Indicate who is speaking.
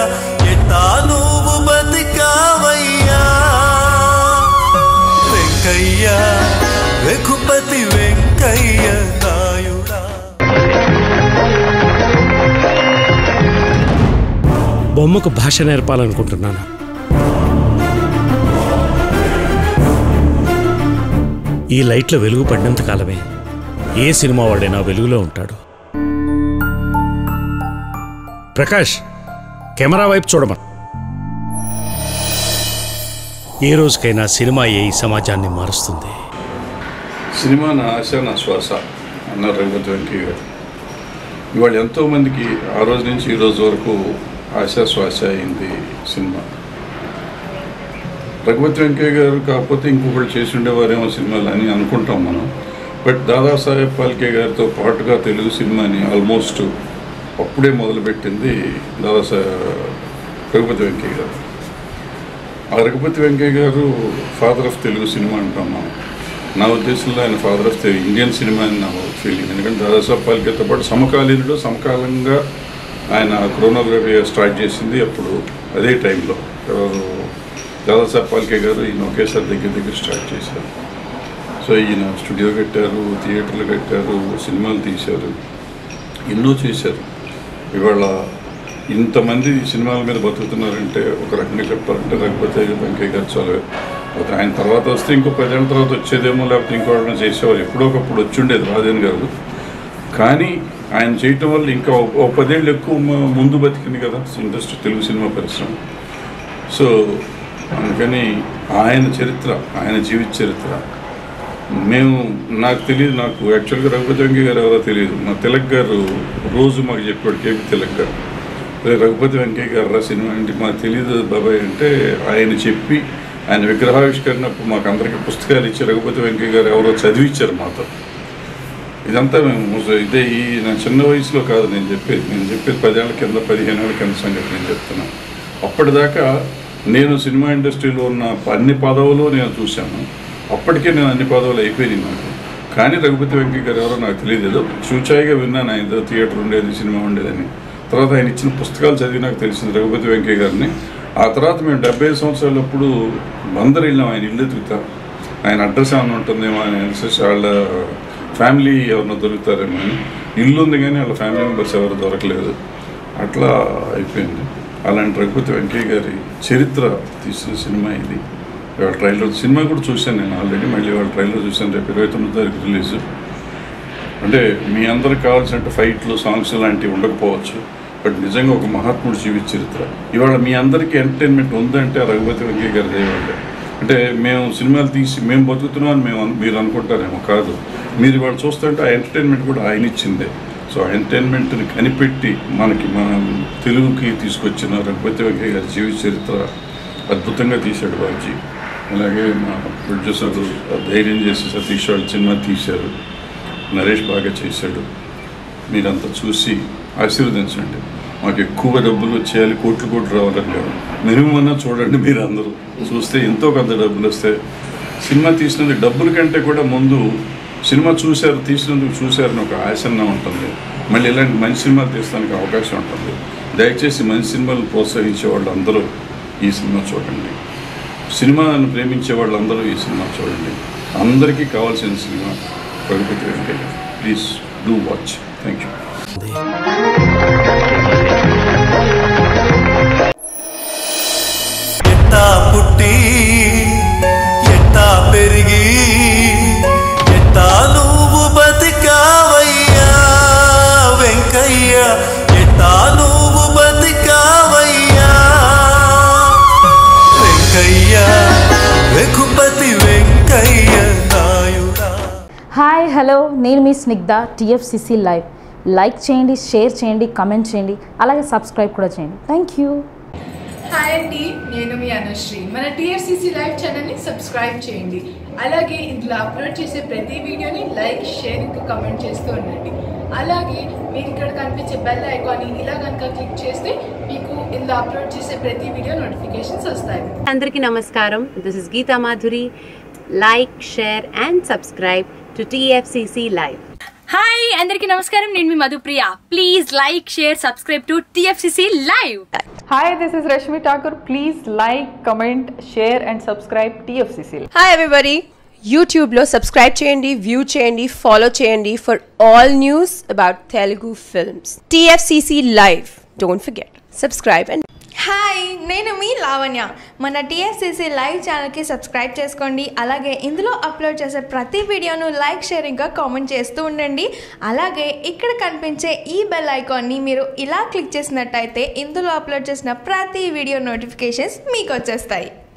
Speaker 1: ఎట్టా నువ్వు బతికావయ్యా వెంకయ్య రఘుపతి వెంకయ్య నాయుడా
Speaker 2: బొమ్మకు భాష నేర్పాలనుకుంటున్నాను ఈ లైట్ల వెలుగు పడినంత కాలమే ఏ సినిమా వాడైనా వెలుగులో ఉంటాడు ప్రకాష్ కెమెరా వైపు చూడమను ఏ రోజుకైనా సినిమా ఏ ఈ సమాజాన్ని మారుస్తుంది
Speaker 3: సినిమా నా ఆశ నా శ్వాస అన్నారు రఘుపతి వెంకయ్య గారు ఇవాళ ఎంతోమందికి ఆ రోజు నుంచి ఈ రోజు వరకు ఆశ శ్వాస అయింది సినిమా రఘుపతి వెంకయ్య గారు కాకపోతే ఇంకొకళ్ళు చేసి ఉండేవారేమో సినిమాలు అని అనుకుంటాం మనం బట్ దాదాసాహెబ్ పాల్కే గారితో పాటుగా తెలుగు సినిమాని ఆల్మోస్ట్ అప్పుడే మొదలుపెట్టింది దాదాసాహెబ్ రఘుపతి వెంకయ్య గారు ఆ రఘుపతి వెంకయ్య గారు ఫాదర్ ఆఫ్ తెలుగు సినిమా అంటాం మనం నా ఉద్దేశంలో ఆయన father of Telugu Indian cinema అని నా ఫీలింగ్ ఎందుకంటే దాదాసాహెబ్ పాల్కేతో పాటు సమకాలీనుడు సమకాలంగా ఆయన క్రోనోగ్రఫీ స్టార్ట్ చేసింది అప్పుడు అదే టైంలో ఎవరు దాదాసాహెబ్ పాల్కే గారు ఈయన ఒకేసారి దగ్గర దగ్గర స్టార్ట్ చేశారు సో ఈయన స్టూడియో కట్టారు థియేటర్లు కట్టారు సినిమాలు తీశారు ఎన్నో చేశారు ఇవాళ ఇంతమంది సినిమాల మీద బతుకుతున్నారంటే ఒక రకంగా చెప్పాలంటే లేకపోతే వెంకయ్య గారు చాలా ఒక ఆయన తర్వాత వస్తే ఇంకో పదేళ్ళ తర్వాత వచ్చేదేమో లేకపోతే ఇంకో వాళ్ళని చేసేవారు ఎప్పుడో ఒకప్పుడు వచ్చి ఉండేది రాజన్ గారు కానీ ఆయన చేయటం వల్ల ఇంకా ఓ- ఓ పదేళ్ళు ఎక్కువ మ- ముందు బతికింది కదా ఇండస్ట్రీ తెలుగు సినిమా పరిశ్రమ సో అందుకని ఆయన చరిత్ర ఆయన జీవిత చరిత్ర మేము నాకు తెలియదు నాకు యాక్చువల్గా రఘుపతి వెంకయ్య గారు ఎవరో తెలియదు మా తిలక్ గారు రోజు మాకు చెప్పాడు కేపీ తిలక్ గారు "రే, రఘుపతి వెంకయ్య గారు రా సినిమా అంటే మాకు తెలియదు బాబాయ్ అంటే ఆయన చెప్పి ఆయన విగ్రహావిష్కరణ అప్పుడు మాకు అందరికీ పుస్తకాలు ఇచ్చి రఘుపతి వెంకయ్య గారు ఎవరో చదివించారు మాతో ఇదంతా మేము ఇదే ఈ నా చిన్న వయసులో కాదు నేను చెప్పేది నేను చెప్పేది పదేళ్ల కింద పదిహేను ఏళ్ళ కింద సంగతి నేను చెప్తున్నాను అప్పటిదాకా నేను సినిమా ఇండస్ట్రీలో ఉన్న అన్ని పదవులు నేను చూశాను అప్పటికే నేను అన్ని పదవులు అయిపోయినాయి నాకు కానీ రఘుపతి వెంకయ్య గారు ఎవరో నాకు తెలియదు ఏదో చూచాయిగా విన్నాను ఆయన ఏదో థియేటర్ ఉండేది సినిమా ఉండేదని తర్వాత ఆయన ఇచ్చిన పుస్తకాలు చదివి నాకు తెలిసింది రఘుపతి వెంకయ్య గారిని ఆ తర్వాత మేము డెబ్బై ఐదు సంవత్సరాలప్పుడు అందరు వెళ్ళాం ఆయన ఇల్లు ఎదుగుతాం ఆయన అడ్రస్ ఏమైనా ఉంటుందేమో ఆయన ఎన్ఎస్ఎస్ వాళ్ళ ఫ్యామిలీ ఎవరినో దొరుకుతారేమో అని ఇల్లు ఉంది కానీ వాళ్ళ ఫ్యామిలీ మెంబర్స్ ఎవరు దొరకలేదు అట్లా అయిపోయింది అలాంటి రఘుపతి వెంకయ్య గారి చరిత్ర తీసిన సినిమా ఇది ఇవాళ ట్రైలర్ సినిమా కూడా చూశాను నేను ఆల్రెడీ మళ్ళీ వాళ్ళ ట్రైలర్ చూశాను రేపు ఇరవై తొమ్మిది తారీఖు రిలీజ్ అంటే మీ అందరికి కావాల్సిన ఫైట్లు సాంగ్స్ లాంటివి ఉండకపోవచ్చు బట్ నిజంగా ఒక మహాత్ముడు జీవిత చరిత్ర ఇవాళ మీ అందరికీ ఎంటర్టైన్మెంట్ ఉందంటే ఆ రఘుపతి వెంకయ్య గారి దయవల్లే అంటే మేము సినిమాలు తీసి మేము బతుకుతున్నాం అని మేము అను- మీరు అనుకుంటారేమో కాదు మీరు ఇవాళ చూస్తుంటే ఆ ఎంటర్టైన్మెంట్ కూడా ఆయన ఇచ్చిందే సో ఆ ఎంటర్టైన్మెంట్ని కనిపెట్టి మనకి మన తెలుగుకి తీసుకొచ్చిన రఘుపతి వెంకయ్య గారి జీవిత చరిత్ర అద్భుతంగా తీశాడు బాబుజీ అలాగే మా ప్రొడ్యూసర్ ధైర్యం చేసి సతీష్ వాళ్ళు సినిమా తీశారు నరేష్ బాగా చేశాడు మీరంతా చూసి ఆశీర్వదించండి మాకు ఎక్కువ డబ్బులు వచ్చేయాలి కోట్లు కోట్లు రావాలని లేదు మినిమం అన్నా చూడండి మీరు అందరూ చూస్తే ఎంతో కొంత డబ్బులు వస్తాయి సినిమా తీసినందుకు డబ్బుల కంటే కూడా ముందు సినిమా చూశారు తీసినందుకు చూశారని ఒక ఆశన్న ఉంటుంది మళ్ళీ ఇలాంటి మంచి సినిమాలు తీస్తానికి అవకాశం ఉంటుంది దయచేసి మంచి సినిమాలు ప్రోత్సహించే వాళ్ళు అందరూ ఈ సినిమా చూడండి సినిమాను ప్రేమించే వాళ్ళందరూ ఈ సినిమా చూడండి అందరికీ కావాల్సిన cinema Raghupathi Venkaiah please do watch thank you
Speaker 1: ఎట్టా పుట్టి ఎట్టా పెరిగి ఎట్టా నువ్వు బతికావయ్యా వెంకయ్య ఎట్టా నువ్వు బతికావయ్యా వెంకయ్య రఘుపతి వెంకయ్య నాయుడా
Speaker 4: హాయ్ హలో నేను మీ స్నిగ్ధ టిఎఫ్సిసి లైవ్ లైక్ చేయండి షేర్ చేయండి కమెంట్ చేయండి అలాగే సబ్స్క్రైబ్ కూడా చేయండి థ్యాంక్ యూ
Speaker 5: హాయ్ అండి నేను మీ అనుశ్రీ మన టిఎఫ్సిసి లైవ్ ఛానల్ని సబ్స్క్రైబ్ చేయండి అలాగే ఇందులో అప్లోడ్ చేసే ప్రతి వీడియోని లైక్ షేర్ ఇంకా కమెంట్ చేస్తూ ఉండండి అలాగే మీరు ఇక్కడ కనిపించే బెల్ ఐకాన్ని ఇలా కనుక క్లిక్ చేస్తే మీకు ఇందులో అప్లోడ్ చేసే ప్రతి వీడియో నోటిఫికేషన్స్ వస్తాయి
Speaker 6: అందరికీ నమస్కారం this is Geetha Madhuri like share and subscribe to TFCC live
Speaker 7: hi అందరికీ నమస్కారం నేను మీ Madhupriya please like share subscribe to TFCC live Hi, this is Rashmi Thakur. Please like, comment, share, and subscribe TFCC.
Speaker 8: హాయ్ everybody యూట్యూబ్లో subscribe చేయండి view చేయండి follow చేయండి for all news about Telugu films TFCC live don't forget subscribe and
Speaker 9: hi నేను మీ లావణ్య మన TSCC live ఛానల్కి subscribe చేసుకోండి అలాగే ఇందులో అప్లోడ్ చేసే ప్రతి వీడియోను లైక్ షేర్ ఇంకా కామెంట్ చేస్తూ ఉండండి అలాగే ఇక్కడ కనిపించే ఈ బెల్ ఐకాన్ని మీరు ఇలా క్లిక్ చేసినట్టయితే ఇందులో అప్లోడ్ చేసిన ప్రతి వీడియో నోటిఫికేషన్స్ మీకు వచ్చేస్తాయి